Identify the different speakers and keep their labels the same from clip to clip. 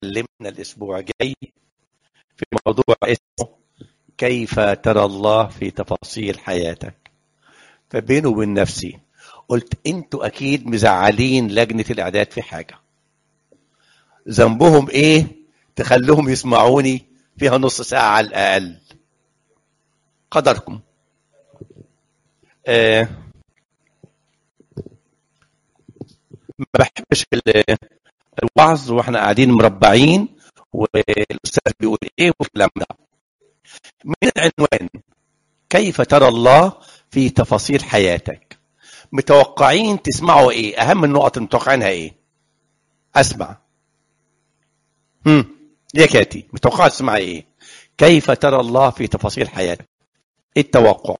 Speaker 1: كلمنا الاسبوع الجاي في موضوع اسمه كيف ترى الله في تفاصيل حياتك فبينه وبين نفسي قلت انتوا اكيد مزعلين لجنه الاعداد في حاجه ذنبهم ايه تخلوهم يسمعوني فيها نص ساعه على الاقل قدركم آه ما بحبش ال- الوعظ واحنا قاعدين مربعين والاستاذ بيقول ايه والكلام ده من العنوان كيف ترى الله في تفاصيل حياتك متوقعين تسمعوا ايه اهم النقط اللي متوقعينها ايه اسمع هم يا كاتي متوقعه تسمع ايه كيف ترى الله في تفاصيل حياتك ايه التوقع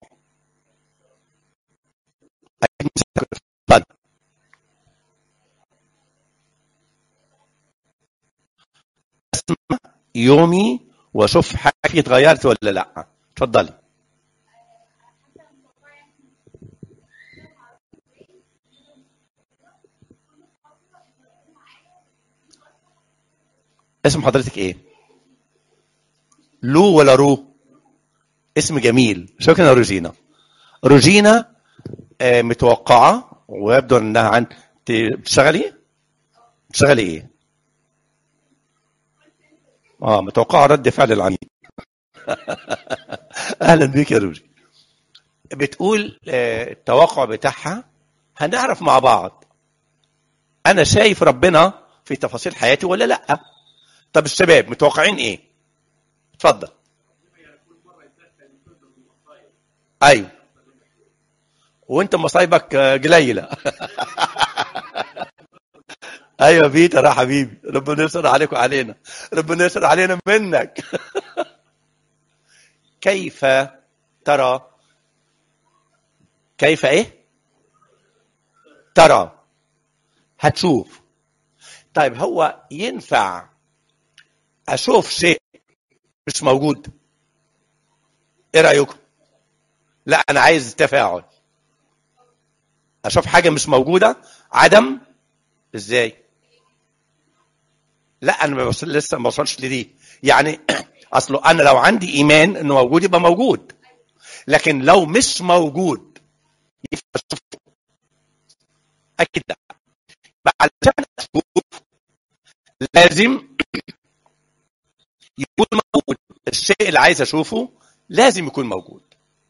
Speaker 1: اتفضل. اسمع يومي واشوف حاجه اتغيرت ولا لا اتفضلي اسم حضرتك ايه لو ولا رو اسم جميل شكرا يا روجينا روجينا آه، متوقعه ويبدو انها عن ت- بتشتغلي بتشتغلي ايه اه متوقعه رد فعل العميل اهلا بيك يا روجي بتقول آه، التوقع بتاعها هنعرف مع بعض انا شايف ربنا في تفاصيل حياتي ولا لا طب الشباب متوقعين ايه اتفضل ايوه وانت مصايبك آه، قليله ايوه بيتر يا حبيبي ربنا يستر عليك وعلينا ربنا يستر علينا منك كيف ترى كيف ايه ترى هتشوف طيب هو ينفع اشوف شيء مش موجود ايه رايكم لا انا عايز تفاعل اشوف حاجه مش موجوده عدم ازاي لا انا ما بوصل لسه ما وصلش لدي يعني اصله انا لو عندي ايمان انه موجود يبقى موجود لكن لو مش موجود يبقى أشوفه. اكيد لا يبقى علشان اشوف لازم يكون موجود الشيء اللي عايز اشوفه لازم يكون موجود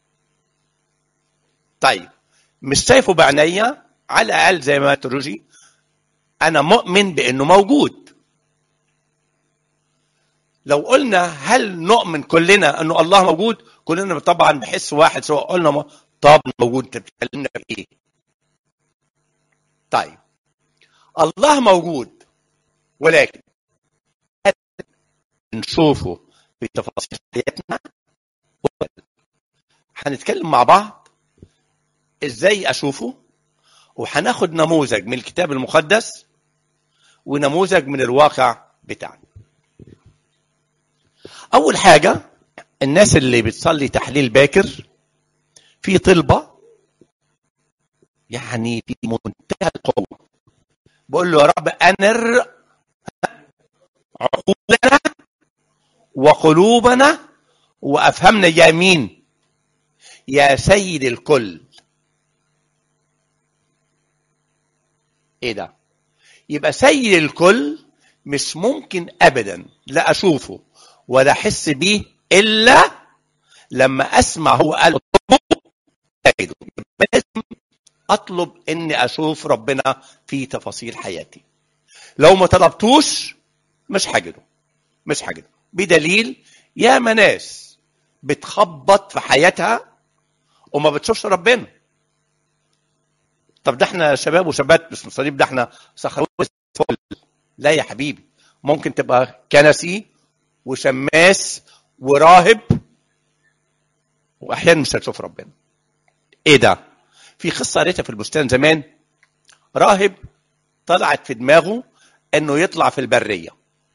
Speaker 1: طيب مش شايفه بعينيا على الاقل زي ما تروجي انا مؤمن بانه موجود لو قلنا هل نؤمن كلنا انه الله موجود كلنا طبعا بحس واحد سواء قلنا ما طب موجود انت بتكلمنا في ايه طيب الله موجود ولكن هل نشوفه في تفاصيل حياتنا ولا لا؟ هنتكلم مع بعض ازاي اشوفه وهناخد نموذج من الكتاب المقدس ونموذج من الواقع بتاعنا اول حاجه الناس اللي بتصلي تحليل باكر في طلبه يعني في منتهى القوه بقول له يا رب انر عقولنا وقلوبنا وافهمنا يا مين يا سيد الكل ايه ده يبقى سيد الكل مش ممكن ابدا لا اشوفه ولا احس بيه الا لما اسمع هو قال اطلبه أجده. يبقى لازم اطلب اني اشوف ربنا في تفاصيل حياتي لو ما طلبتوش مش هجده مش هجده بدليل يا ناس بتخبط في حياتها وما بتشوفش ربنا طب ده احنا شباب وشابات مش مصاريف ده احنا صخرات فل لا يا حبيبي ممكن تبقى كنسي وشماس وراهب واحيانا مش هتشوف ربنا ايه ده في قصه قريتها في البستان زمان راهب طلعت في دماغه انه يطلع في البريه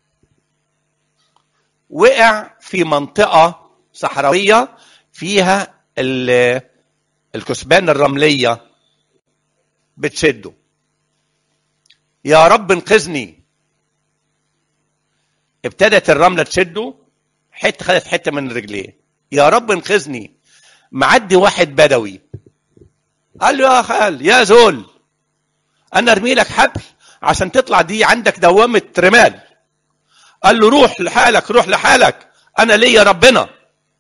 Speaker 1: وقع في منطقه صحراويه فيها ال- الكثبان الرمليه بتشده يا رب انقذني ابتدت الرمله تشده حته خدت حته من رجليه يا رب انقذني معدي واحد بدوي قال له يا خال يا زول انا ارمي لك حبل عشان تطلع دي عندك دوامه رمال قال له روح لحالك روح لحالك انا ليا ربنا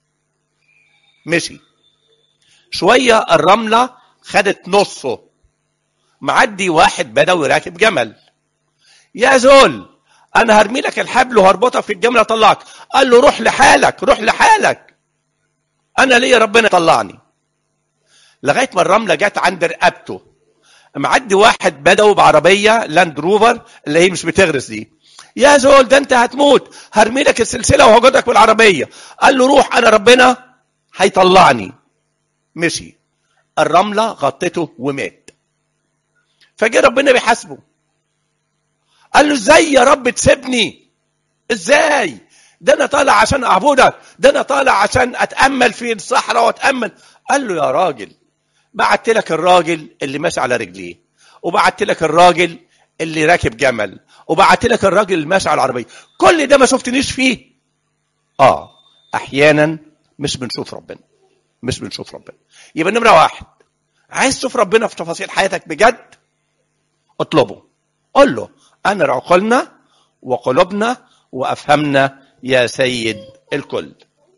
Speaker 1: مشي شويه الرمله خدت نصه معدي واحد بدوي راكب جمل يا زول انا هرمي لك الحبل وهربطك في الجمل اطلعك قال له روح لحالك روح لحالك انا ليا ربنا طلعني لغايه ما الرمله جت عند رقبته معدي واحد بدوي بعربيه لاند روفر اللي هي مش بتغرس دي يا زول ده انت هتموت هرمي لك السلسله وهجدك بالعربيه قال له روح انا ربنا هيطلعني مشي الرمله غطته ومات فجه ربنا بيحاسبه قال له ازاي يا رب تسيبني ازاي ده انا طالع عشان اعبدك ده انا طالع عشان اتامل في الصحراء واتامل قال له يا راجل بعت لك الراجل اللي ماشي على رجليه وبعت لك الراجل اللي راكب جمل وبعت لك الراجل اللي ماشي على العربيه كل ده ما شفتنيش فيه اه احيانا مش بنشوف ربنا مش بنشوف ربنا يبقى نمره واحد عايز تشوف ربنا في تفاصيل حياتك بجد اطلبه قول له أنر عقولنا وقلوبنا وأفهمنا يا سيد الكل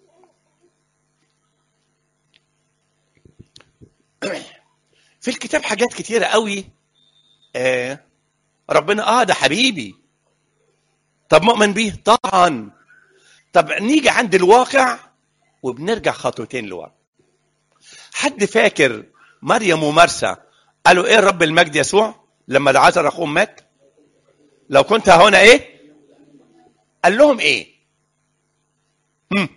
Speaker 1: في الكتاب حاجات كتيرة قوي آه ربنا اه ده حبيبي طب مؤمن بيه طبعا طب نيجي عند الواقع وبنرجع خطوتين لورا حد فاكر مريم ومرسى قالوا ايه رب المجد يسوع لما العذر اخوهم مات لو كنت هنا ايه قال لهم ايه هم.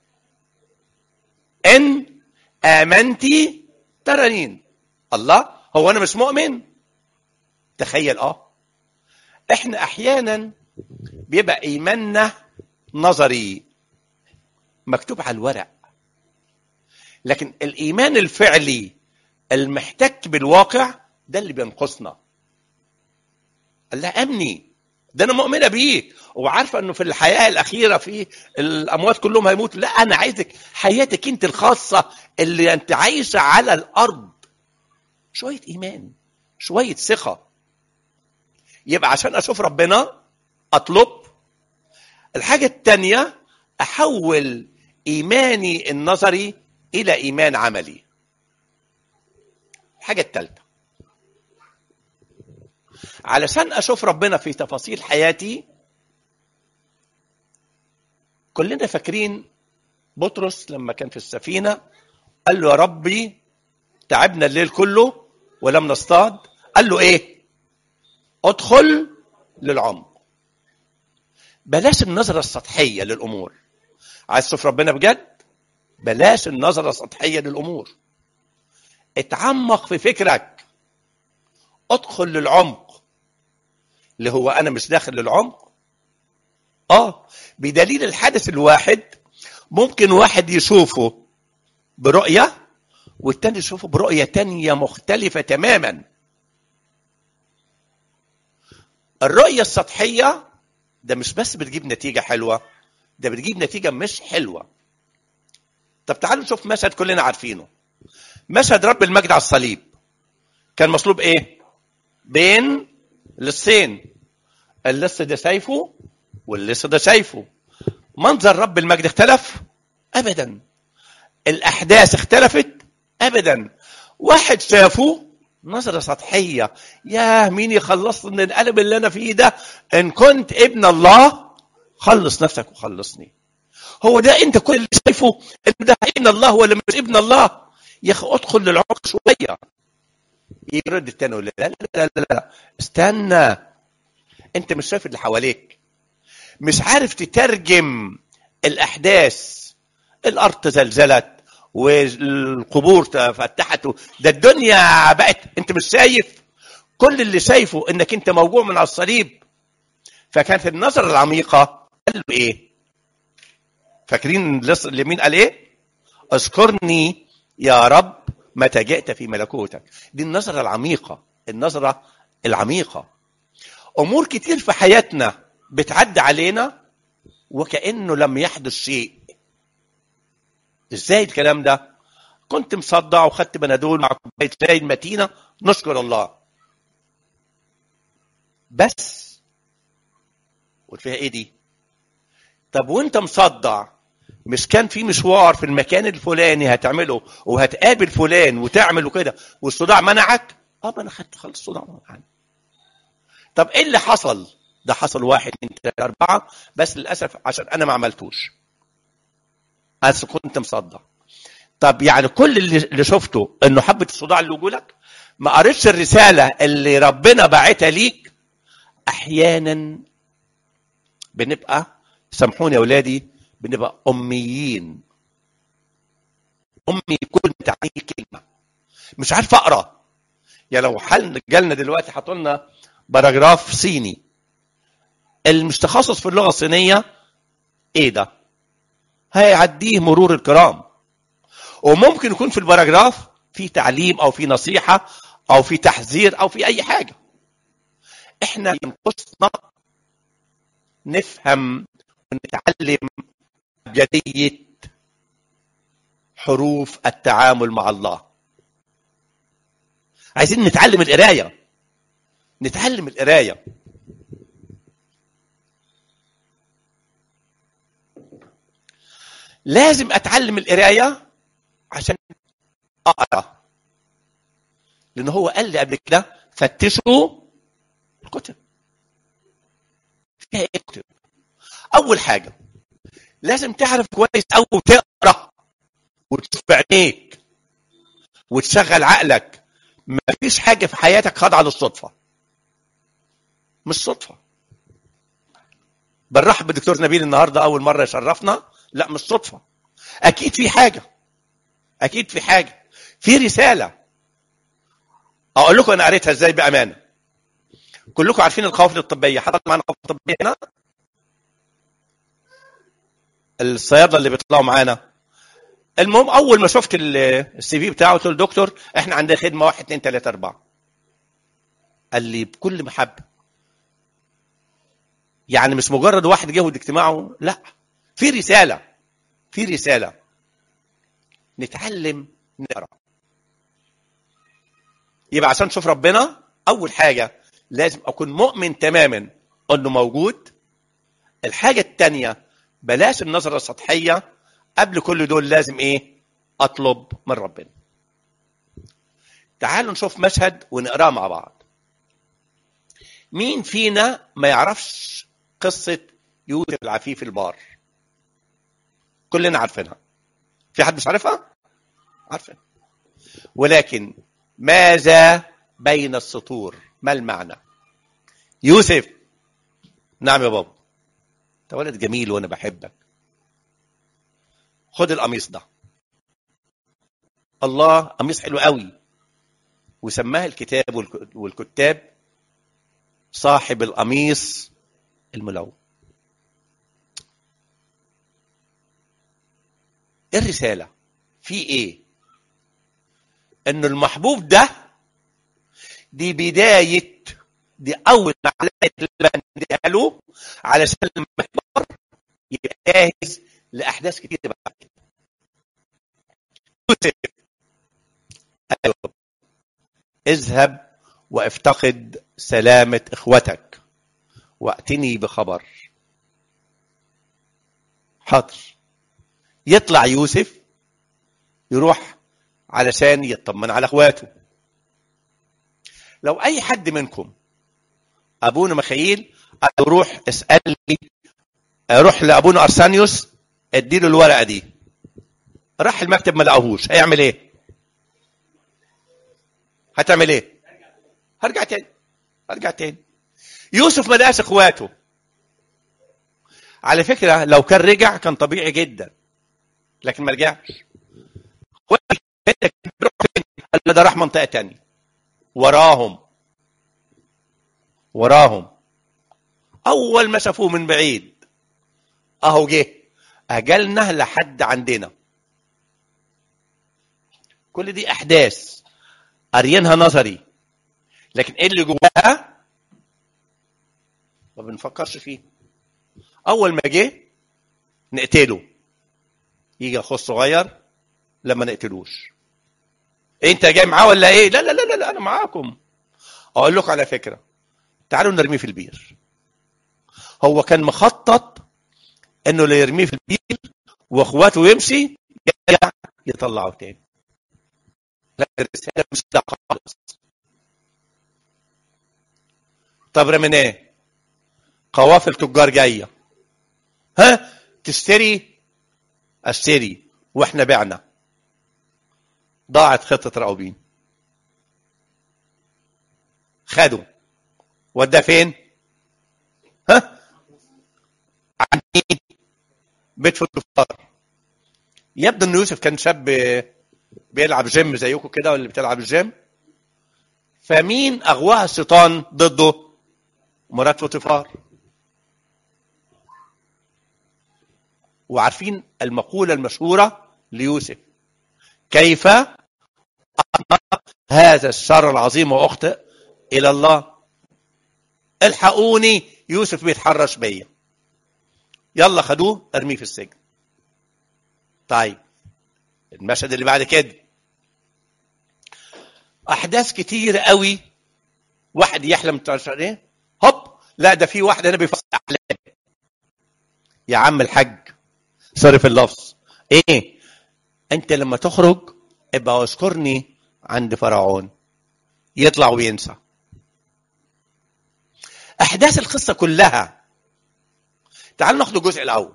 Speaker 1: ان امنتي ترنين الله هو انا مش مؤمن تخيل اه احنا احيانا بيبقى ايماننا نظري مكتوب على الورق لكن الايمان الفعلي المحتك بالواقع ده اللي بينقصنا قال لها امني ده انا مؤمنه بيك وعارفه انه في الحياه الاخيره في الاموات كلهم هيموتوا لا انا عايزك حياتك انت الخاصه اللي انت عايشه على الارض شويه ايمان شويه ثقه يبقى عشان اشوف ربنا اطلب الحاجه الثانيه احول ايماني النظري الى ايمان عملي الحاجه الثالثه علشان اشوف ربنا في تفاصيل حياتي كلنا فاكرين بطرس لما كان في السفينه قال له يا ربي تعبنا الليل كله ولم نصطاد قال له ايه ادخل للعمق بلاش النظرة السطحية للأمور عايز تشوف ربنا بجد بلاش النظرة السطحية للأمور اتعمق في فكرك ادخل للعمق اللي هو أنا مش داخل للعمق اه بدليل الحدث الواحد ممكن واحد يشوفه برؤية والتاني يشوفه برؤية تانية مختلفة تماما الرؤية السطحية ده مش بس بتجيب نتيجة حلوة ده بتجيب نتيجة مش حلوة طب تعالوا نشوف مشهد كلنا عارفينه مشهد رب المجد على الصليب كان مصلوب ايه بين لصين اللص ده سيفه واللص ده سيفه منظر رب المجد اختلف ابدا الاحداث اختلفت ابدا واحد شافه نظرة سطحية يا مين يخلصني من القلب اللي أنا فيه ده إن كنت ابن الله خلص نفسك وخلصني هو ده أنت كل اللي شايفه إن ده ابن الله ولا مش ابن الله يا أخي ادخل للعمق شوية يرد التاني يقول لا لا لا لا, لا. استنى أنت مش شايف اللي حواليك مش عارف تترجم الأحداث الأرض تزلزلت والقبور فتحت ده الدنيا بقت انت مش شايف كل اللي شايفه انك انت موجوع من على الصليب فكانت النظرة العميقة قال له ايه فاكرين اليمين قال ايه اذكرني يا رب متى جئت في ملكوتك دي النظرة العميقة النظرة العميقة امور كتير في حياتنا بتعدي علينا وكانه لم يحدث شيء ازاي الكلام ده كنت مصدع وخدت بنادول مع كوبايه شاي متينه نشكر الله بس قلت فيها ايه دي طب وانت مصدع مش كان في مشوار في المكان الفلاني هتعمله وهتقابل فلان وتعمل وكده والصداع منعك اه ما انا خدت خلص الصداع منعني طب ايه اللي حصل ده حصل واحد اتنين تلاته اربعه بس للاسف عشان انا ما عملتوش انا كنت مصدع طب يعني كل اللي اللي شفته انه حبه الصداع اللي وجودك ما قريتش الرساله اللي ربنا باعتها ليك احيانا بنبقى سامحوني يا اولادي بنبقى اميين امي كل تعني كلمه مش عارف اقرا يا لو حل جالنا دلوقتي حطوا لنا باراجراف صيني اللي مش تخصص في اللغه الصينيه ايه ده هيعديه مرور الكرام وممكن يكون في الباراجراف في تعليم او في نصيحه او في تحذير او في اي حاجه احنا ينقصنا نفهم ونتعلم ابجديه حروف التعامل مع الله عايزين نتعلم القرايه نتعلم القرايه لازم اتعلم القرايه عشان اقرا لان هو قال لي قبل كده فتشوا الكتب فيها ايه كتب اول حاجه لازم تعرف كويس او تقرا وتشوف بعينيك وتشغل عقلك مفيش حاجه في حياتك خاضعه للصدفه مش صدفه بنرحب بالدكتور نبيل النهارده اول مره يشرفنا لا مش صدفه اكيد في حاجه اكيد في حاجه في رساله اقول لكم انا قريتها ازاي بامانه كلكم عارفين القوافل الطبيه حضرتك معانا قوافل طبيه هنا الصيادله اللي بيطلعوا معانا المهم اول ما شفت ال- السي في بتاعه قلت له دكتور احنا عندنا خدمه واحد اثنين ثلاثه اربعه قال لي بكل محبه يعني مش مجرد واحد جه اجتماعه لا في رساله في رساله نتعلم نقرا يبقى عشان نشوف ربنا اول حاجه لازم اكون مؤمن تماما انه موجود الحاجه الثانيه بلاش النظره السطحيه قبل كل دول لازم ايه اطلب من ربنا تعالوا نشوف مشهد ونقراه مع بعض مين فينا ما يعرفش قصه يوسف العفيف البار كلنا عارفينها في حد مش عارفها عارفين ولكن ماذا بين السطور ما المعنى يوسف نعم يا بابا انت ولد جميل وانا بحبك خد القميص ده الله قميص حلو قوي وسماه الكتاب والك- والكتاب صاحب القميص الملون ايه الرساله في ايه ان المحبوب ده دي بدايه دي اول معلقه اللبن اديها له علشان لما يكبر يبقى جاهز لاحداث كتير بعد كده يوسف أيوة. اذهب وافتقد سلامة اخوتك واتني بخبر حاضر يطلع يوسف يروح علشان يطمن على اخواته لو اي حد منكم ابونا مخيل قال له روح اسال لي روح لابونا ارسانيوس اديله الورقه دي راح المكتب ما لقاهوش هيعمل ايه هتعمل ايه هرجع تاني هرجع تاني يوسف ما لقاش اخواته على فكره لو كان رجع كان طبيعي جدا لكن ما رجعش بيروح فين؟ قال له ده راح منطقه تانية وراهم وراهم اول ما شافوه من بعيد اهو جه اجلنا لحد عندنا كل دي احداث قاريينها نظري لكن ايه اللي جواها ما بنفكرش فيه اول ما جه نقتله يجي اخو الصغير لما نقتلوش انت جاي معاه ولا ايه لا لا لا لا, لا انا معاكم اقول لكم على فكره تعالوا نرميه في البير هو كان مخطط انه اللي يرميه في البير واخواته يمشي يرجع يطلعه تاني لا الرساله مش ده خالص طب رميناه قوافل تجار جايه ها تشتري اشتري واحنا بعنا ضاعت خطه راؤوبين خدوا وداه فين ها عن مين بيت فوتوفار يبدو ان يوسف كان شاب بيلعب جيم زيكم كده ولا بتلعب الجيم فمين اغواها الشيطان ضده مرات فوتيفار وعارفين المقولة المشهورة ليوسف كيف هذا الشر العظيم وأخطئ إلى الله الحقوني يوسف بيتحرش بيا يلا خدوه ارميه في السجن طيب المشهد اللي بعد كده احداث كتير قوي واحد يحلم تعرف ايه هوب لا ده في واحد هنا بيفسر احلام يا عم الحاج صرف اللفظ ايه انت لما تخرج ابقى اذكرني عند فرعون يطلع وينسى احداث القصه كلها تعال ناخد الجزء الاول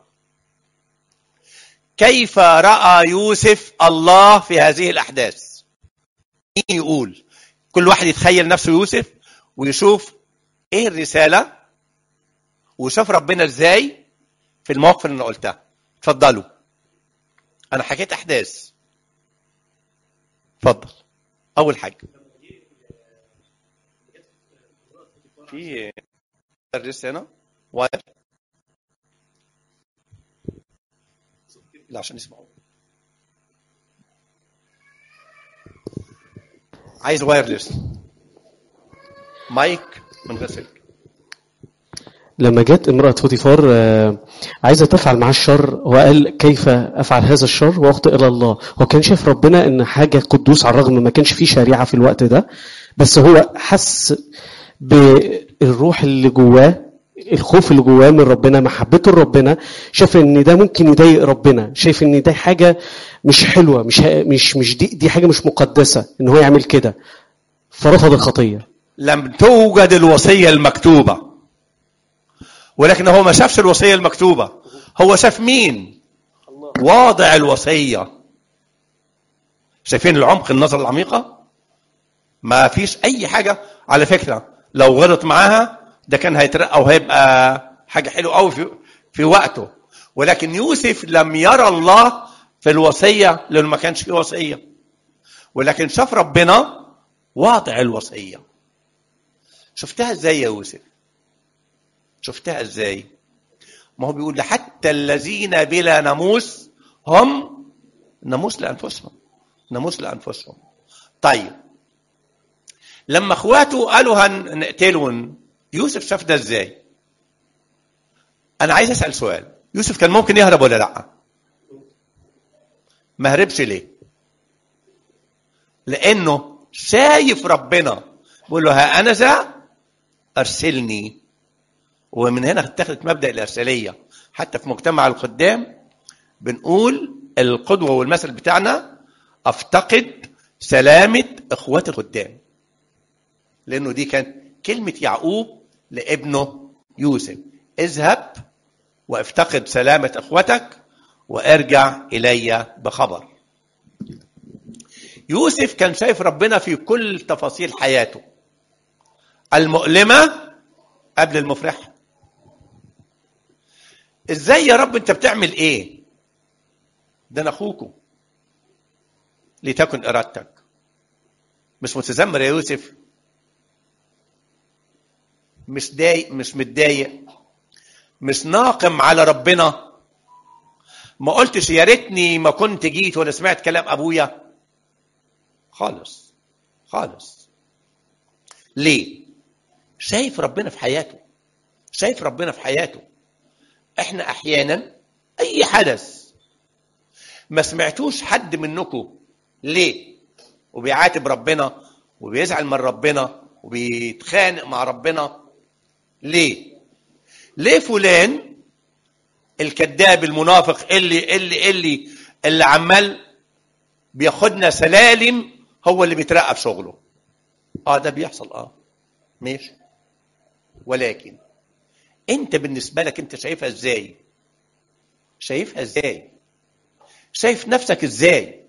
Speaker 1: كيف راى يوسف الله في هذه الاحداث مين يقول كل واحد يتخيل نفسه يوسف ويشوف ايه الرساله وشاف ربنا ازاي في المواقف اللي انا قلتها اتفضلوا انا حكيت احداث اتفضل اول حاجه في مدرس هنا واير لا عشان يسمعوا عايز وايرلس مايك من غير سلك
Speaker 2: لما جت امرأة فوتيفار آه، عايزة تفعل معاه الشر هو قال كيف أفعل هذا الشر وأخطئ إلى الله هو كان شايف ربنا إن حاجة قدوس على الرغم ما كانش فيه شريعة في الوقت ده بس هو حس بالروح اللي جواه الخوف اللي جواه من ربنا محبته لربنا شاف ان ده ممكن يضايق ربنا شايف ان ده حاجه مش حلوه مش مش مش دي دي حاجه مش مقدسه ان هو يعمل كده فرفض الخطيه
Speaker 1: لم توجد الوصية المكتوبة ولكن هو ما شافش الوصية المكتوبة هو شاف مين واضع الوصية شايفين العمق النظر العميقة ما فيش أي حاجة على فكرة لو غلط معاها ده كان هيترقى وهيبقى حاجة حلوة قوي في, في وقته ولكن يوسف لم يرى الله في الوصية لأنه ما كانش فيه وصية ولكن شاف ربنا واضع الوصية شفتها ازاي يا يوسف شفتها ازاي ما هو بيقول حتى الذين بلا ناموس هم ناموس لانفسهم ناموس لانفسهم طيب لما اخواته قالوا هنقتله يوسف شاف ده ازاي انا عايز اسال سؤال يوسف كان ممكن يهرب ولا لا ما هربش ليه لانه شايف ربنا بيقول له ها انا ذا ارسلني ومن هنا اتخذت مبدا الارساليه حتى في مجتمع الخدام بنقول القدوه والمثل بتاعنا افتقد سلامه اخوات الخدام لانه دي كانت كلمه يعقوب لابنه يوسف اذهب وافتقد سلامه اخوتك وارجع الي بخبر يوسف كان شايف ربنا في كل تفاصيل حياته المؤلمة قبل المفرحة ازاي يا رب انت بتعمل ايه ده انا اخوكم لتكن ارادتك مش متذمر يا يوسف مش دايق مش متضايق مش ناقم على ربنا ما قلتش يا ريتني ما كنت جيت ولا سمعت كلام ابويا خالص خالص ليه شايف ربنا في حياته شايف ربنا في حياته احنا احيانا اي اي حدث ما سمعتوش حد منكم ليه وبيعاتب ربنا وبيزعل من ربنا وبيتخانق مع ربنا ليه ليه فلان الكذاب المنافق اللي اللي اللي اللي عمال بياخدنا سلالم هو اللي بيترقى في شغله اه ده بيحصل اه ماشي ولكن انت بالنسبه لك انت شايفها ازاي شايفها ازاي شايف نفسك ازاي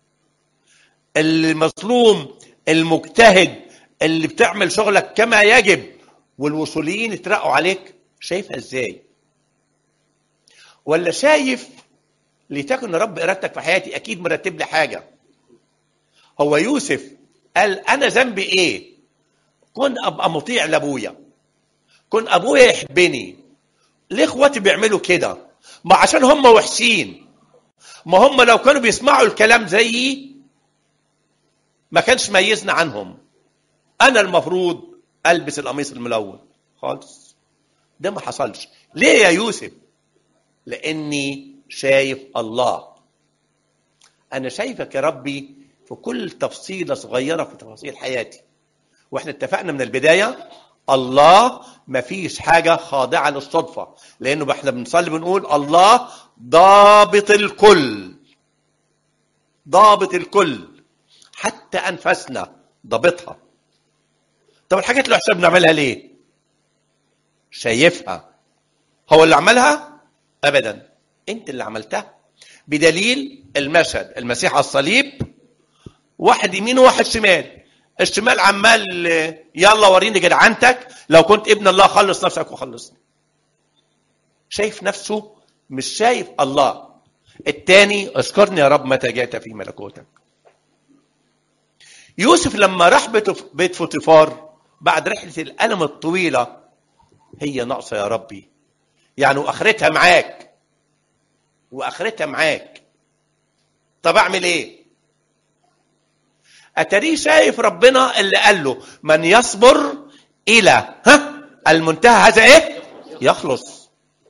Speaker 1: المظلوم المجتهد اللي بتعمل شغلك كما يجب والوصوليين يترقوا عليك شايفها ازاي ولا شايف لتكن رب ارادتك في حياتي اكيد مرتب لي حاجه هو يوسف قال انا ذنبي ايه كن ابقى مطيع لابويا كن ابويا يحبني ليه اخواتي بيعملوا كده ما عشان هم وحشين ما هم لو كانوا بيسمعوا الكلام زيي ما كانش ميزنا عنهم انا المفروض البس القميص الملون خالص ده ما حصلش ليه يا يوسف لاني شايف الله انا شايفك يا ربي في كل تفصيله صغيره في تفاصيل حياتي واحنا اتفقنا من البدايه الله ما فيش حاجه خاضعه للصدفه لانه احنا بنصلي بنقول الله ضابط الكل ضابط الكل حتى انفسنا ضابطها طب الحاجات اللي احنا بنعملها ليه شايفها هو اللي عملها ابدا انت اللي عملتها بدليل المشهد المسيح على الصليب واحد يمين وواحد شمال الشمال عمال يلا وريني جدعنتك لو كنت ابن الله خلص نفسك وخلصني شايف نفسه مش شايف الله التاني اذكرني يا رب متى جئت في ملكوتك يوسف لما راح بيت بيت فوتيفار بعد رحلة الألم الطويلة هي ناقصة يا ربي يعني وآخرتها معاك وآخرتها معاك طب أعمل إيه؟ أتريه شايف ربنا اللي قال له من يصبر إلى ها المنتهى هذا إيه؟ يخلص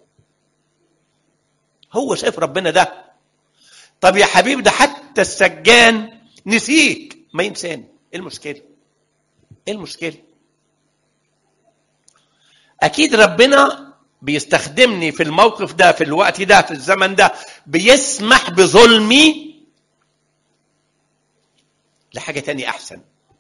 Speaker 1: هو شايف ربنا ده طب يا حبيبي ده حتى السجان نسيك ما ينساني ايه المشكله ايه المشكله اكيد ربنا بيستخدمني في الموقف ده في الوقت ده في الزمن ده بيسمح بظلمي لحاجه تانية احسن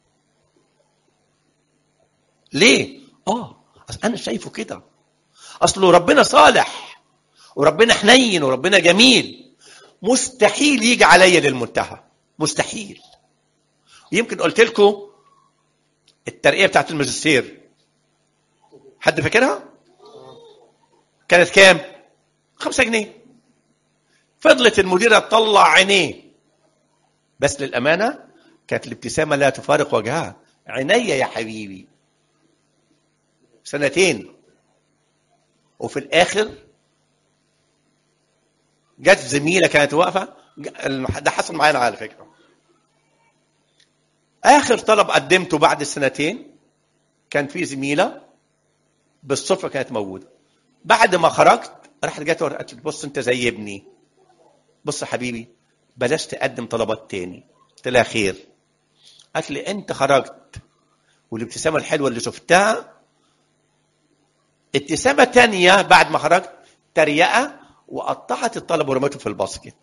Speaker 1: ليه اه أصل انا شايفه كده اصله ربنا صالح وربنا حنين وربنا جميل مستحيل يجي عليا للمنتهى مستحيل يمكن قلت لكم الترقيه بتاعت الماجستير حد فاكرها كانت كام خمسة جنيه فضلت المديرة تطلع عينيه بس للأمانة كانت الابتسامة لا تفارق وجهها عينيا يا حبيبي سنتين وفي الآخر جت زميلة كانت واقفة ده حصل معانا على فكرة اخر طلب قدمته بعد السنتين كان في زميله بالصدفه كانت موجوده بعد ما خرجت راحت جت قالت لي بص انت زي ابني بص يا حبيبي بلاش تقدم طلبات تاني قلت لها خير قالت لي انت خرجت والابتسامه الحلوه اللي شفتها ابتسامه تانية بعد ما خرجت تريقه وقطعت الطلب ورمته في الباسكت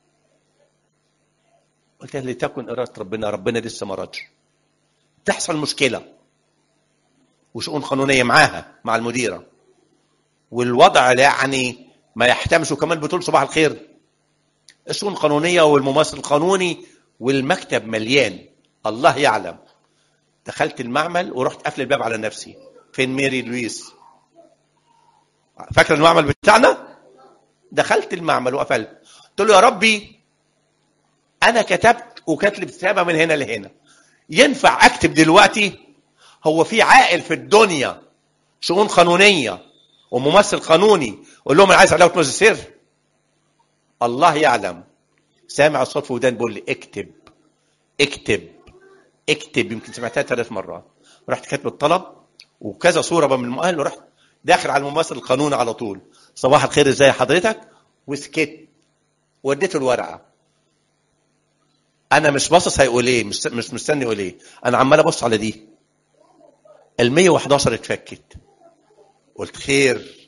Speaker 1: قلت لها لتكن إرادة ربنا ربنا لسه ما ردش تحصل مشكلة وشؤون قانونية معاها مع المديرة والوضع يعني ما يحتمش وكمان بتقول صباح الخير الشؤون القانونية والممثل القانوني والمكتب مليان الله يعلم دخلت المعمل ورحت قافل الباب على نفسي فين ميري لويس فاكر المعمل بتاعنا دخلت المعمل وقفلت قلت له يا ربي انا كتبت وكانت الابتسامه من هنا لهنا ينفع اكتب دلوقتي هو في عاقل في الدنيا شؤون قانونيه وممثل قانوني قول لهم انا عايز علاوه ماجستير الله يعلم سامع الصوت في ودان بيقول لي اكتب اكتب اكتب يمكن سمعتها ثلاث مرات رحت كاتب الطلب وكذا صوره من المؤهل ورحت داخل على الممثل القانوني على طول صباح الخير ازاي حضرتك وسكت وديته الورقه انا مش باصص هيقول ايه مش مش مستني يقول ايه انا عمال ابص على دي ال 111 اتفكت قلت خير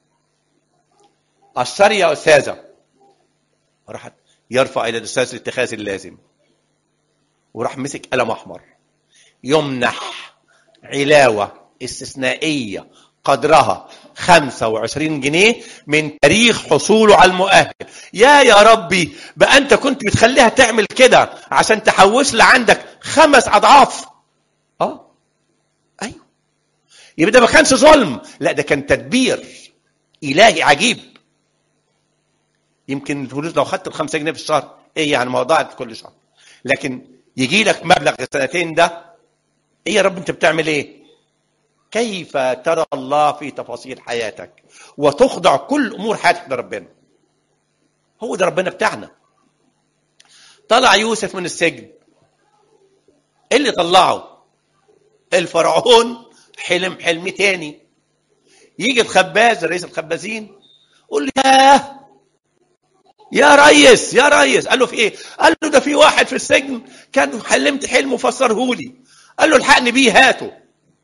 Speaker 1: الشر يا استاذه راحت يرفع الى الاستاذ الاتخاذ اللازم وراح مسك قلم احمر يمنح علاوه استثنائيه قدرها 25 جنيه من تاريخ حصوله على المؤهل يا يا ربي بقى انت كنت بتخليها تعمل كده عشان تحوش لي عندك خمس اضعاف اه ايوه يبقى ده ما كانش ظلم لا ده كان تدبير الهي عجيب يمكن الفلوس لو خدت الخمسة جنيه في الشهر ايه يعني ما هو ضاعت كل شهر لكن يجي لك مبلغ السنتين ده ايه يا رب انت بتعمل ايه كيف ترى الله في تفاصيل حياتك وتخضع كل امور حياتك لربنا هو ده ربنا بتاعنا طلع يوسف من السجن ايه اللي طلعه الفرعون حلم حلم تاني يجي الخباز رئيس الخبازين يقول له ياه يا ريس يا ريس قال له في ايه قال له ده في واحد في السجن كان حلمت حلم وفسره لي قال له الحقني بيه هاته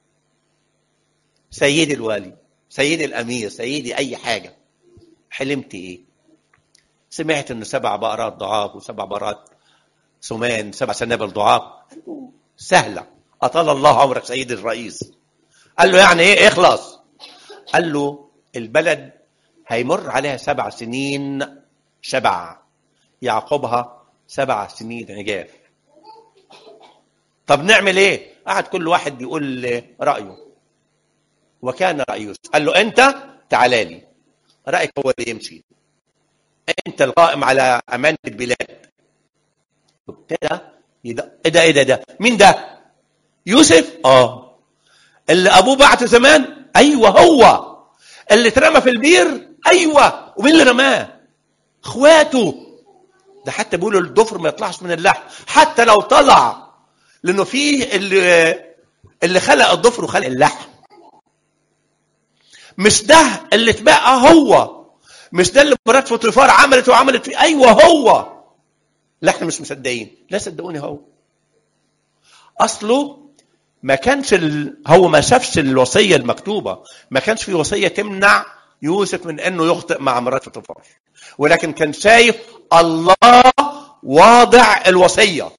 Speaker 1: سيدي الوالي سيدي الامير سيدي اي حاجه حلمت ايه سمعت انه سبع بقرات ضعاف وسبع بقرات سمان سبع سنابل ضعاف قال له سهله اطال الله عمرك سيدي الرئيس قال له يعني ايه اخلص قال له البلد هيمر عليها سبع سنين شبع يعقبها سبع سنين عجاف طب نعمل ايه قعد كل واحد بيقول رايه وكان راي يوسف قال له انت تعالى لي رايك هو اللي يمشي انت القائم على امانه البلاد ابتدى يد- ايه ده ايه ده ده مين ده يوسف اه اللي ابوه بعته زمان ايوه هو اللي اترمى في البير ايوه ومين اللي رماه اخواته ده حتى بيقولوا الضفر ما يطلعش من اللحم حتى لو طلع لانه فيه اللي اللي خلق الضفر وخلق اللحم مش ده اللي اتبقى هو مش ده اللي مرات فوتيفار عملت وعملت فيه ايوه هو لا احنا مش مصدقين لا صدقوني هو اصله ما كانش ال... هو ما شافش الوصيه المكتوبه ما كانش في وصيه تمنع يوسف من انه يخطئ مع مرات فوتيفار ولكن كان شايف الله واضع الوصيه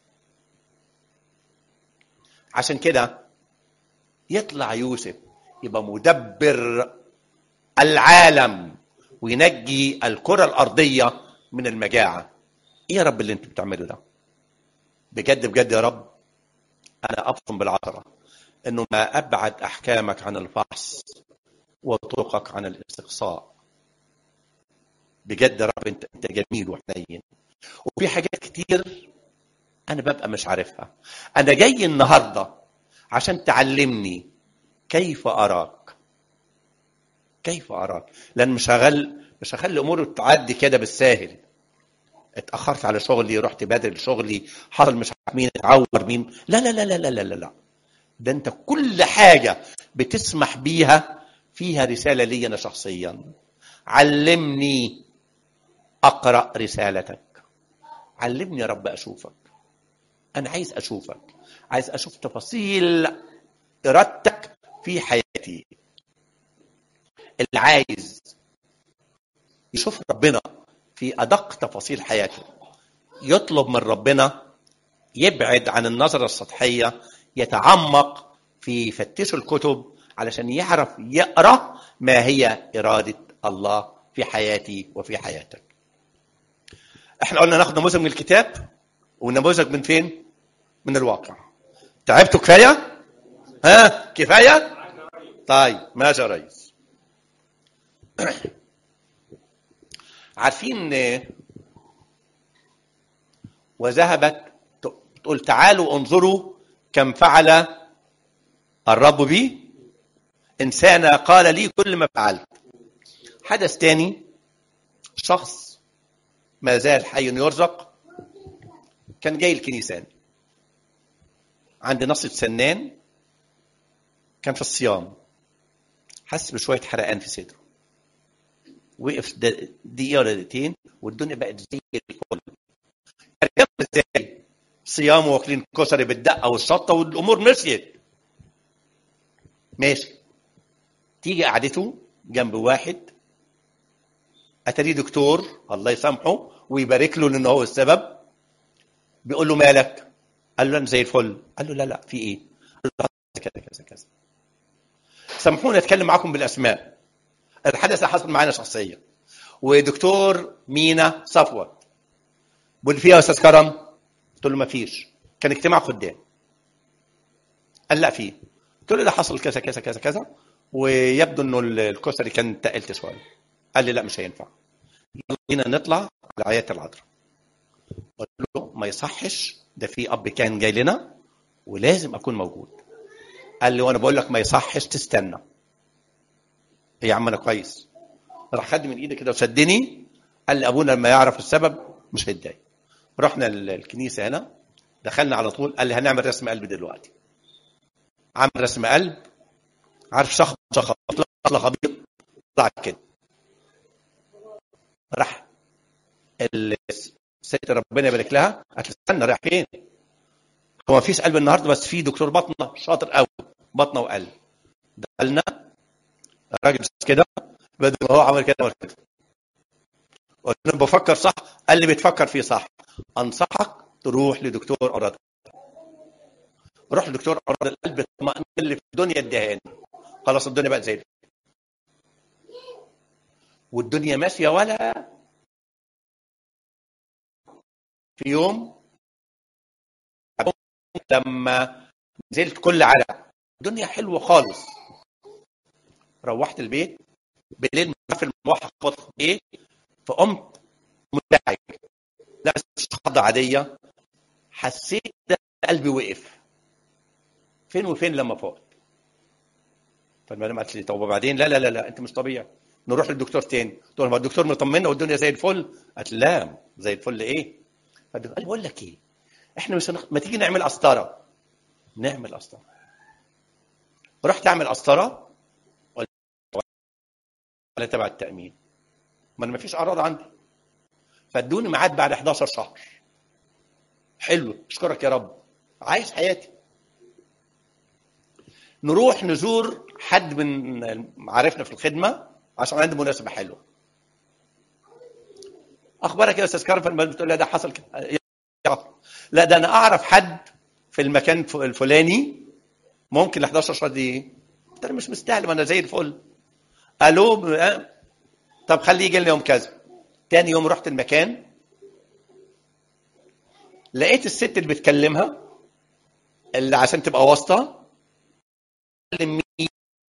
Speaker 1: عشان كده يطلع يوسف يبقى مدبر العالم وينجي الكرة الأرضية من المجاعة إيه يا رب اللي أنت بتعمله ده بجد بجد يا رب أنا أبصم بالعثرة إنه ما أبعد أحكامك عن الفحص وطرقك عن الاستقصاء بجد يا رب أنت أنت جميل وحنين وفي حاجات كتير أنا ببقى مش عارفها أنا جاي النهاردة عشان تعلمني كيف أراك كيف أراك لأن مش هغل مش هخلي أمور تعدي كده بالساهل اتأخرت على شغلي رحت بدري لشغلي حصل مش عارف مين اتعور مين لا لا لا لا لا لا لا لا ده أنت كل حاجة بتسمح بيها فيها رسالة لي أنا شخصيا علمني أقرأ رسالتك علمني يا رب أشوفك أنا عايز أشوفك عايز أشوف تفاصيل إرادتك في حياتي اللي عايز يشوف ربنا في أدق تفاصيل حياته يطلب من ربنا يبعد عن النظرة السطحية يتعمق في فتش الكتب علشان يعرف يقرأ ما هي إرادة الله في حياتي وفي حياتك احنا قلنا ناخد نموذج من الكتاب ونموذج من فين من الواقع تعبتوا كفايه ها كفايه طيب ماشي يا ريس عارفين وذهبت تقول تعالوا انظروا كم فعل الرب بي إنسان قال لي كل ما فعلت حدث تاني شخص ما زال حي يرزق كان جاي الكنيسة عند نصة سنان كان في الصيام حس بشوية حرقان في صدره وقف د- دقيقه ولا دقيقتين والدنيا بقت زي الفل كان ازاي صيام واكلين كسري بالدقه والشطه والامور مشيت ماشي تيجي قعدته جنب واحد اتاريه دكتور الله يسامحه ويبارك له لان هو السبب بيقول له مالك قال له انا زي الفل قال له لا لا في ايه قال له كذا كذا كذا سامحوني اتكلم معاكم بالاسماء الحدث حصل معانا شخصيا ودكتور مينا صفوت بقول فيها يا استاذ كرم قلت له ما فيش كان اجتماع خدام قال لا فيه قلت له ده حصل كذا كذا كذا كذا ويبدو انه الكسري كان تقلت شويه قال لي لا مش هينفع يلا بينا نطلع على عياده العذراء قلت له ما يصحش ده في اب كان جاي لنا ولازم اكون موجود قال لي وانا بقول لك ما يصحش تستنى إيه يا عم انا كويس راح خد من ايدي كده وشدني قال لي ابونا لما يعرف السبب مش هيتضايق رحنا ال- الكنيسه هنا دخلنا على طول قال لي هنعمل رسم قلب دلوقتي عمل رسم قلب عارف شخص شخص طلع خبيط طلع كده راح ال- الست ربنا يبارك لها قالت له استنى رايح فين؟ هو ما فيش قلب النهارده بس في دكتور بطنه شاطر قوي بطنه وقلب دخلنا الراجل بس كده بدل ما هو عمل كده عمل كده قلت له بفكر صح قال لي بتفكر فيه صح انصحك تروح لدكتور امراض روح لدكتور امراض القلب اطمئن اللي في الدنيا اديهاني خلاص الدنيا بقت زي الفل. والدنيا ماشيه ولا في يوم لما نزلت كل علق الدنيا حلوه خالص روحت البيت بالليل في الموحد خبط ايه فقمت منتعج لا بس خضة عادية حسيت ده قلبي وقف فين وفين لما فقت فالمدام قالت لي طب وبعدين لا لا لا لا انت مش طبيعي نروح للدكتور تاني قلت له ما الدكتور مطمنا والدنيا زي الفل قالت لي لا زي الفل ايه فالدكتور قال لي بقول لك ايه احنا مش هنخ... ما تيجي نعمل قسطره نعمل قسطره رحت اعمل قسطره ولا تبع التامين ما انا ما فيش اعراض عندي فادوني ميعاد بعد 11 شهر حلو اشكرك يا رب عايش حياتي نروح نزور حد من معارفنا في الخدمه عشان عندي مناسبه حلوه اخبارك يا استاذ كرم فلما بتقول لي ده حصل كده لا ده انا اعرف حد في المكان الف- الفلاني ممكن ال 11 شهر دي قلت له مش مستاهل ما انا زي الفل الو آه، طب خليه يجي لنا يوم كذا تاني يوم رحت المكان لقيت الست اللي بتكلمها اللي عشان تبقى واسطه تكلم مين؟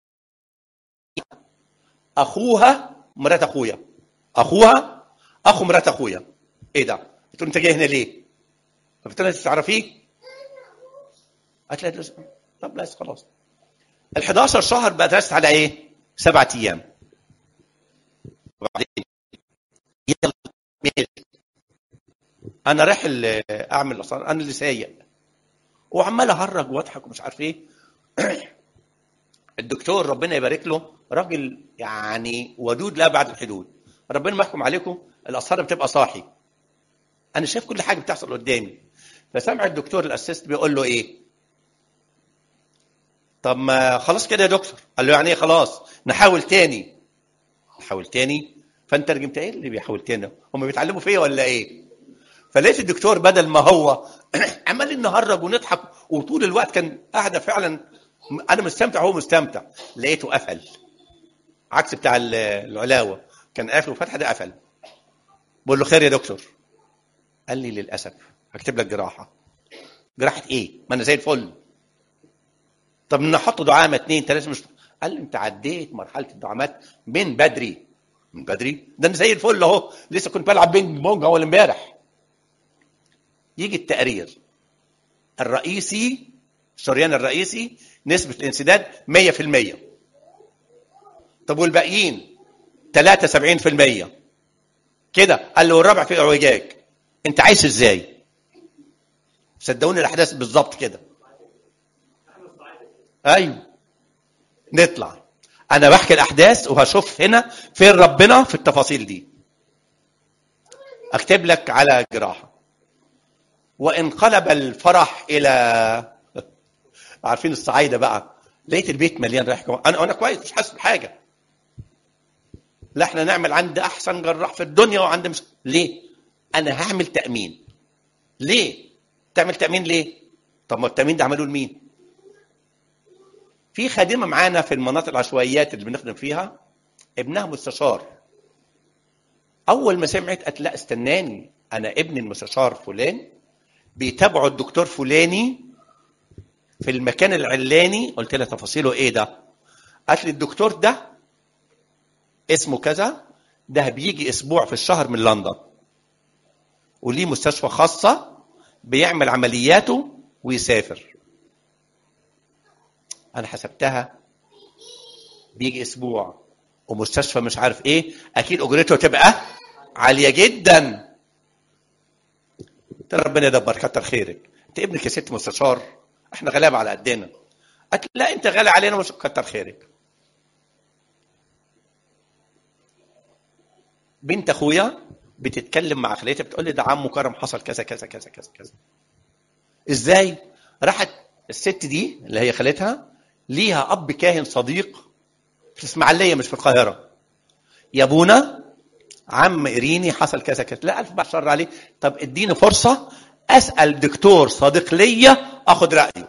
Speaker 1: اخوها مرات اخويا اخوها اخو مرات اخويا ايه ده؟ قلت له انت جاي هنا ليه؟ قلت لها انت تعرفيه؟ قالت لي لا، طب بس خلاص ال 11 شهر بقى درست على ايه؟ سبعة ايام وبعدين يلا ماشي. انا رايح ال- اعمل اصلا انا اللي سايق وعمال اهرج واضحك ومش عارف ايه الدكتور ربنا يبارك له راجل يعني ودود لا بعد الحدود ربنا ما يحكم عليكم الاسرار بتبقى صاحي انا شايف كل حاجه بتحصل قدامي فسمع الدكتور الاسيست بيقول له ايه طب ما خلاص كده يا دكتور قال له يعني ايه خلاص نحاول تاني نحاول تاني فانت رجمت ايه اللي بيحاول تاني هم بيتعلموا فيا ولا ايه فلقيت الدكتور بدل ما هو عمال نهرج ونضحك وطول الوقت كان قاعده فعلا انا مستمتع وهو مستمتع لقيته قفل عكس بتاع ال- العلاوه كان قافل وفتح ده قفل بقول له خير يا دكتور قال لي للاسف هكتب لك جراحه جراحه ايه ما انا زي الفل طب نحط دعامه اثنين ثلاثه مش قال لي انت عديت مرحله الدعامات من بدري من بدري ده انا زي الفل اهو لسه كنت بلعب بينج بونج اول امبارح يجي التقرير الرئيسي الشريان الرئيسي نسبة الانسداد 100% طب والباقيين 73% كده قال له الرابع في اعوجاج انت عايش ازاي صدقوني الاحداث بالظبط كده ايوه نطلع انا بحكي الاحداث وهشوف هنا فين ربنا في التفاصيل دي اكتب لك على جراحه وانقلب الفرح الى عارفين الصعايده بقى لقيت البيت مليان ريحه كمان. انا انا كويس مش حاسس بحاجه لا احنا نعمل عند احسن جراح في الدنيا وعند مش... ليه انا هعمل تامين ليه تعمل تامين ليه طب ما التامين ده عملوه لمين في خادمه معانا في المناطق العشوائيات اللي بنخدم فيها ابنها مستشار اول ما سمعت قالت لا استناني انا ابني المستشار فلان بيتابعوا الدكتور فلاني في المكان العلاني قلت لها تفاصيله ايه ده قالت لي الدكتور ده اسمه كذا ده بيجي اسبوع في الشهر من لندن وليه مستشفى خاصة بيعمل عملياته ويسافر انا حسبتها بيجي اسبوع ومستشفى مش عارف ايه اكيد اجرته تبقى عاليه جدا قلت لها ربنا يدبر كتر خيرك انت ابنك يا ست مستشار احنا غلابه على قدنا قالت لا انت غالي علينا مش كتر خيرك بنت اخويا بتتكلم مع خالتها بتقول لي ده عمه كرم حصل كذا كذا كذا كذا كذا ازاي راحت الست دي اللي هي خالتها ليها اب كاهن صديق في الاسماعيليه مش في القاهره يا ابونا عم اريني حصل كذا كذا لا الف بعد شر عليه طب اديني فرصه اسال دكتور صديق ليا اخد رايه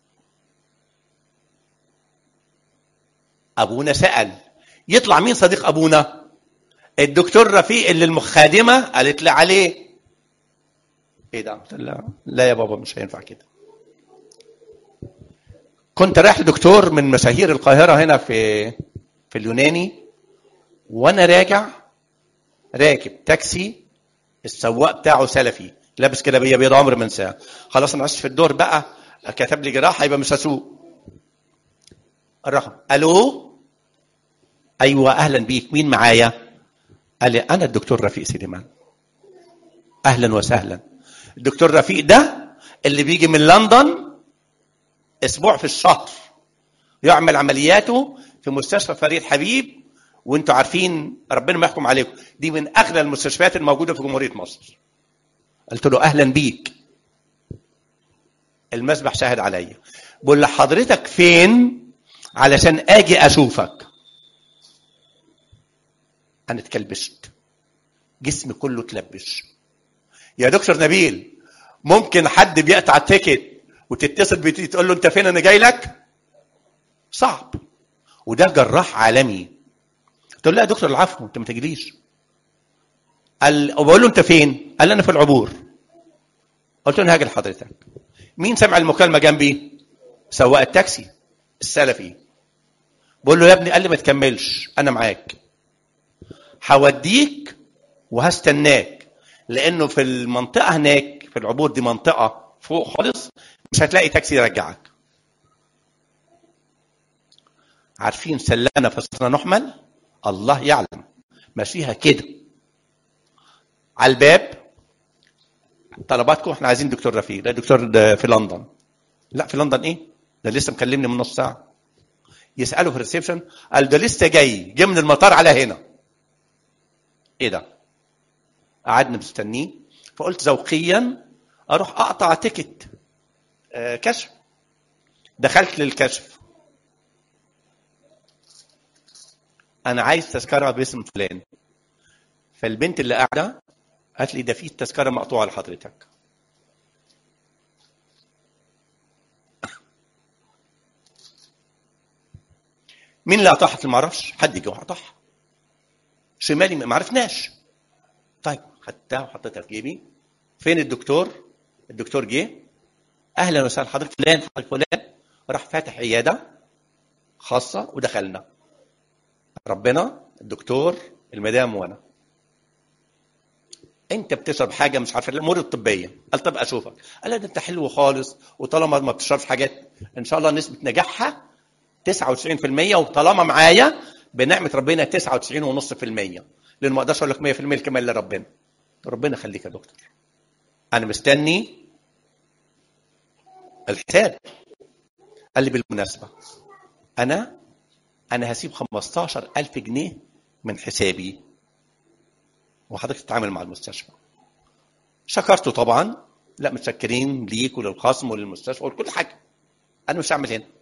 Speaker 1: ابونا سال يطلع مين صديق ابونا الدكتور رفيق اللي المخادمه قالت لي عليه ايه ده قلت لها لا يا بابا مش هينفع كده كنت رايح لدكتور من مشاهير القاهره هنا في في اليوناني وانا راجع راكب تاكسي السواق بتاعه سلفي لابس كده بيا بيض عمر من ساعه خلاص انا عشت في الدور بقى كتب لي جراحه يبقى مش هسوق الرقم الو ايوه اهلا بيك مين معايا قال لي انا الدكتور رفيق سليمان اهلا وسهلا الدكتور رفيق ده اللي بيجي من لندن اسبوع في الشهر يعمل عملياته في مستشفى فريد حبيب وانتوا عارفين ربنا ما يحكم عليكم دي من اغلى المستشفيات الموجوده في جمهوريه مصر قلت له اهلا بيك المسبح شاهد عليا بقول له حضرتك فين علشان اجي اشوفك انا اتكلبشت جسمي كله اتلبش يا دكتور نبيل ممكن حد بيقطع التيكت وتتصل بيه تقول له انت فين انا جاي لك صعب وده جراح عالمي قلت له لا يا دكتور العفو انت ما تجيليش قال وبقول له انت فين قال لي انا في العبور قلت له انا هاجي لحضرتك مين سمع المكالمه جنبي سواق التاكسي السلفي بقول له يا ابني قال لي ما تكملش انا معاك هوديك وهستناك لانه في المنطقه هناك في العبور دي منطقه فوق خالص مش هتلاقي تاكسي يرجعك عارفين سلانه فصلنا نحمل الله يعلم ماشيها كده على الباب طلباتكم احنا عايزين دكتور رفيق ده دكتور ده في لندن لا في لندن ايه ده لسه مكلمني من نص ساعه يساله في الريسبشن قال ده لسه جاي جه من المطار على هنا ايه ده قعدنا مستنيه فقلت ذوقيا اروح اقطع تيكت آه كشف دخلت للكشف انا عايز تذكره باسم فلان فالبنت اللي قاعده قالت لي ده في تذكره مقطوعه لحضرتك مين اللي قطعها ما اعرفش حد جه وقطعها شمالي ما عرفناش طيب خدتها وحطيتها في جيبي فين الدكتور الدكتور جه اهلا وسهلا حضرتك فلان حضرتك فلان راح فاتح عياده خاصه ودخلنا ربنا الدكتور المدام وانا انت بتشرب حاجه مش عارف الامور الطبيه قال طب اشوفك قال لا ده انت حلو خالص وطالما ما بتشربش حاجات ان شاء الله نسبه نجاحها 99% وطالما معايا بنعمه ربنا 99.5% لان ما اقدرش اقول لك 100% الكمال لربنا ربنا يخليك يا دكتور انا مستني الحساب قال لي بالمناسبه انا انا هسيب 15000 جنيه من حسابي وحضرتك تتعامل مع المستشفى شكرته طبعا لا متشكرين ليك وللخصم وللمستشفى ولكل حاجه انا مش هعمل هنا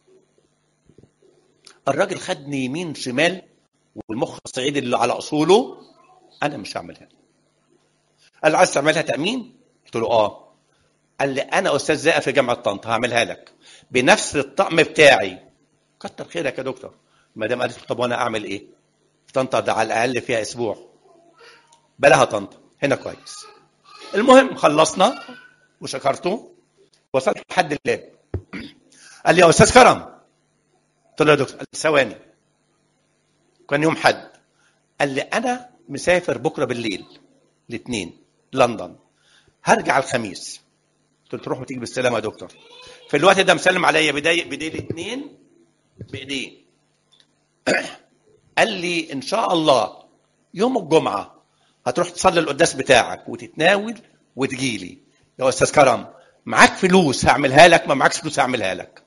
Speaker 1: الراجل خدني يمين شمال والمخ الصعيدي اللي على اصوله انا مش هعمل هنا قال له عايز تعملها تامين قلت له اه قال لي انا استاذ زائر في جامعه طنطا هعملها لك بنفس الطقم بتاعي كتر خيرك يا دكتور ما دام قالت له طب وانا اعمل ايه طنطا ده على الاقل فيها اسبوع بلاها طنطا هنا كويس المهم خلصنا وشكرته وصلت لحد الباب قال لي يا استاذ كرم قلت له يا دكتور قال لي ثواني كان يوم حد قال لي انا مسافر بكره بالليل الاثنين لندن هرجع الخميس قلت له تروح وتيجي بالسلامه يا دكتور في الوقت ده مسلم عليا بدايه بدايه الاثنين بايديه قال لي ان شاء الله يوم الجمعه هتروح تصلي القداس بتاعك وتتناول وتجي لي يا استاذ كرم معاك فلوس هعملها لك ما معاكش فلوس هعملها لك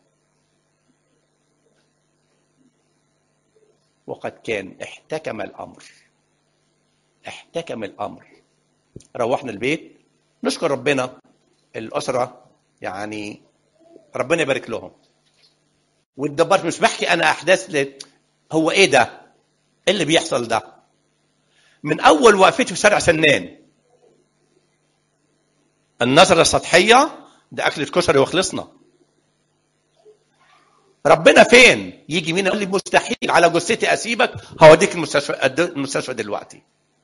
Speaker 1: وقد كان احتكم الامر احتكم الامر روحنا البيت نشكر ربنا الاسره يعني ربنا يبارك لهم واتدبرت مش بحكي انا احداث ل... هو ايه ده؟ ايه اللي بيحصل ده؟ من اول وقفتي في شارع سنان النظره السطحيه ده اكله كشري وخلصنا ربنا فين؟ يجي مين يقول لي مستحيل على جثتي اسيبك هوديك المستشفى المستشفى دلوقتي.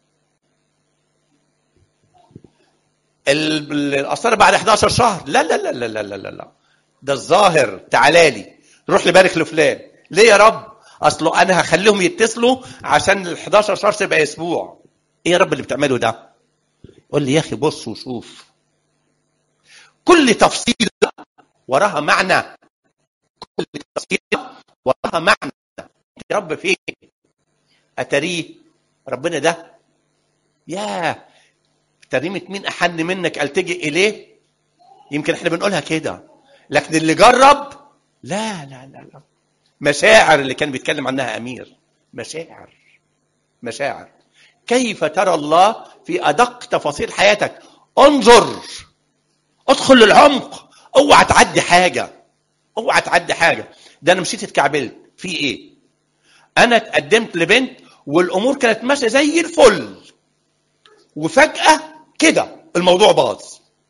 Speaker 1: القسطره بعد 11 شهر لا لا لا لا لا لا لا ده الظاهر تعالى لي روح لبارك لفلان ليه يا رب؟ اصله انا هخليهم يتصلوا عشان ال 11 شهر تبقى اسبوع. ايه يا رب اللي بتعمله ده؟ قول لي يا اخي بص وشوف. كل تفصيله وراها معنى كل تفصيله وراها معنى يا رب فين؟ اتاريه ربنا ده ياه تريمة مين أحن منك ألتجئ إليه يمكن احنا بنقولها كده لكن اللي جرب لا لا لا لا مشاعر اللي كان بيتكلم عنها أمير مشاعر مشاعر كيف ترى الله في أدق تفاصيل حياتك انظر ادخل للعمق اوعى تعدي حاجة اوعى تعدي حاجة ده انا مشيت اتكعبلت في ايه انا اتقدمت لبنت والامور كانت ماشيه زي الفل وفجاه كده الموضوع باظ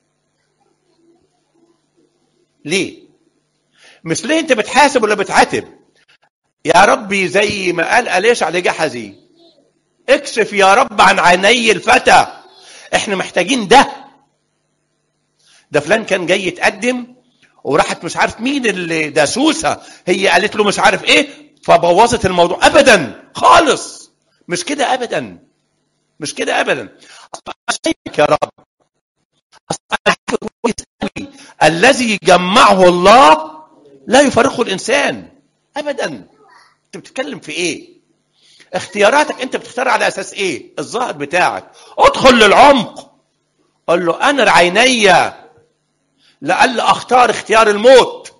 Speaker 1: ليه مش ليه انت بتحاسب ولا بتعاتب يا ربي زي ما قال أليش على جحزي اكشف يا رب عن عيني الفتى احنا محتاجين ده ده فلان كان جاي يتقدم وراحت مش عارف مين اللي ده سوسه هي قالت له مش عارف ايه فبوظت الموضوع ابدا خالص مش كده ابدا مش كده ابدا أشهدك يا رب أنا كويس قوي الذي جمعه الله لا يفرقه الانسان ابدا انت بتتكلم في ايه اختياراتك انت بتختار على اساس ايه الظاهر بتاعك ادخل للعمق قل له انا عيني لألا اختار اختيار الموت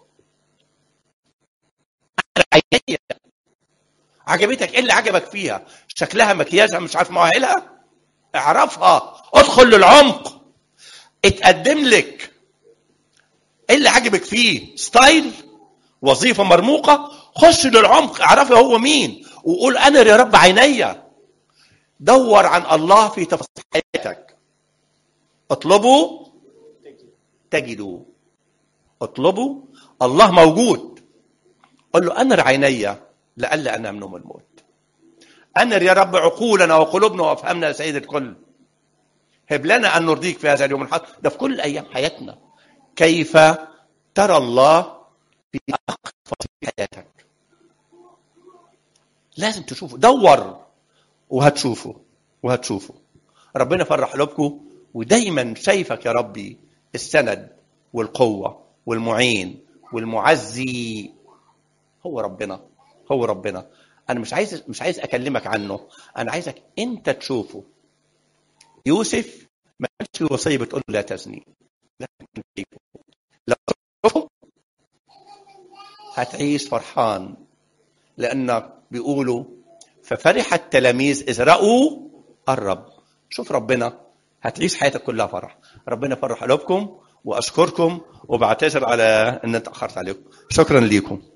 Speaker 1: انا عيني عجبتك ايه اللي عجبك فيها شكلها مكياجها مش عارف مؤهلها اعرفها ادخل للعمق اتقدم لك ايه اللي عجبك فيه ستايل وظيفة مرموقة خش للعمق اعرفي هو مين وقول انا يا رب عيني دور عن الله في تفاصيل حياتك اطلبوا تجدوا اطلبوا الله موجود قل له انر عيني لئلا انام نوم الموت انر يا رب عقولنا وقلوبنا وافهمنا يا سيد الكل هب لنا ان نرضيك في هذا اليوم الحق ده في كل ايام حياتنا كيف ترى الله في تفاصيل حياتك لازم تشوفه دور وهتشوفه وهتشوفه ربنا فرح قلوبكم ودايما شايفك يا ربي السند والقوه والمعين والمعزي هو ربنا هو ربنا انا مش عايز مش عايز اكلمك عنه انا عايزك انت تشوفه يوسف ما كانش في وصيه بتقول له لا تزني لكن لو تشوفه هتعيش فرحان لأن بيقولوا ففرح التلاميذ إذ رأوا الرب شوف ربنا هتعيش حياتك كلها فرح ربنا يفرح قلوبكم وأشكركم وبعتذر على أن اتأخرت عليكم شكرا ليكم